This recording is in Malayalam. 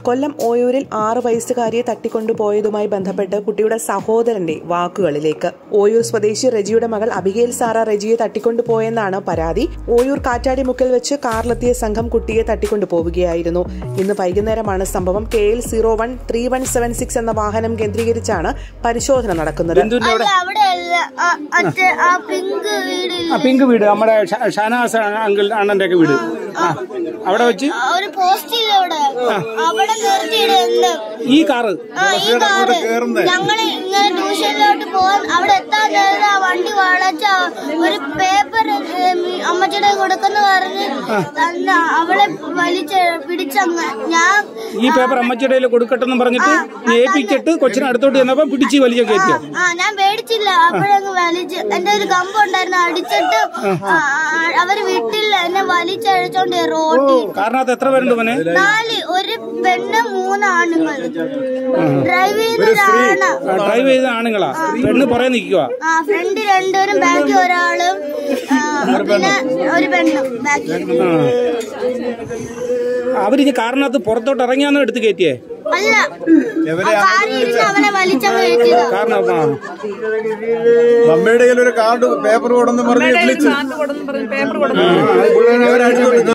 കൊല്ലം ഓയൂരിൽ ആറ് വയസ്സുകാരിയെ തട്ടിക്കൊണ്ടുപോയതുമായി ബന്ധപ്പെട്ട് കുട്ടിയുടെ സഹോദരന്റെ വാക്കുകളിലേക്ക് ഓയൂർ സ്വദേശി റെജിയുടെ മകൾ അബിഗേൽ സാറ റെജിയെ തട്ടിക്കൊണ്ടുപോയെന്നാണ് പരാതി ഓയൂർ കാറ്റാടിമുക്കിൽ വെച്ച് കാറിലെത്തിയ സംഘം കുട്ടിയെ തട്ടിക്കൊണ്ടുപോവുകയായിരുന്നു ഇന്ന് വൈകുന്നേരമാണ് സംഭവം K L zero one three one seven six എന്ന വാഹനം കേന്ദ്രീകരിച്ചാണ് പരിശോധന നടക്കുന്നത് ബിന്ദുവിന്റെ അവിടെ അല്ല അവിടെ അല്ല ആ, മറ്റേ ആ പിങ്ക് വീടിൽ ആ പിങ്ക് വീട് നമ്മുടെ ഷ- ഷാനവാസ് അങ്കിൾ അണ്ണന്റെ ഒക്കെ വീട് ആ അവിടെ വെച്ച് ആ, ഒരു പോസ്റ്റില്ല അവിടെ അവിടെ നിർത്തിയിടുന്നുണ്ട് ഈ കാറ് ആ ഈ കാറ് ഞങ്ങള് ഇങ്ങനെ ട്യൂഷനിലോട്ട് പോകാൻ അവിടെ എത്താൻ നേരം ആ വണ്ടി വളച്ച ഒരു പേപ്പർ അമ്മച്ചിയുടെ കൊടുക്കുന്ന പറഞ്ഞ് തന്ന അവളെ വലിച്ച് പിടിച്ചങ്ങ് ഞാൻ ഈ പേപ്പർ അമ്മച്ചിയുടെ കയ്യിൽ കൊടുക്കട്ടെന്ന് പറഞ്ഞിട്ട് ഏൽപ്പിച്ചിട്ട് കൊച്ചിനെ അടുത്തോട്ട് ചെന്നപ്പോ പിടിച്ച് വലിച്ച കയറ്റിയോ ആ ഞാൻ പേടിച്ചില്ല അപ്പോഴങ്ങ് വലിച്ച് എന്റെ ഒരു കമ്പ് ഉണ്ടായിരുന്നു അടിച്ചിട്ട് ആ, ആ, അവര് വിട്ടില്ല എന്നെ വലിച്ചഴിച്ചോണ്ട് റോട്ടിൽ കാരണത്ത് എത്ര പേരുണ്ട് മോനെ നാല് ഒരു പെണ്ണ് മൂന്ന് ആണുങ്ങൾ ഡ്രൈവ് ചെയ്യുന്ന ഒരാണ് ആ, ഡ്രൈവ് ചെയ്ത ആണുങ്ങളാ പെണ്ണ് പുറകെ നിൽക്കുക ആ ഫ്രണ്ട് രണ്ടുപേരും ബാക്കി ഒരാളും ആ, പിന്നെ ഒരു പെണ്ണും ബാക്കി അവരിഞ്ഞ് കാറിനകത്ത് പുറത്തോട്ട് ഇറങ്ങിയാന്നോ എടുത്ത് കയറ്റിയേ അല്ല ആ കാറിൽ ഇരുന്ന് അവനെ വലിച്ചങ്ങ് കയറ്റിയതാ കാരണം ആ. മമ്മയുടെ കയ്യിൽ ഒരു കാർഡ് പേപ്പർ കൊണ്ടെന്ന് പറഞ്ഞ് വിളിച്ചു പേപ്പർ കൊടുത്തു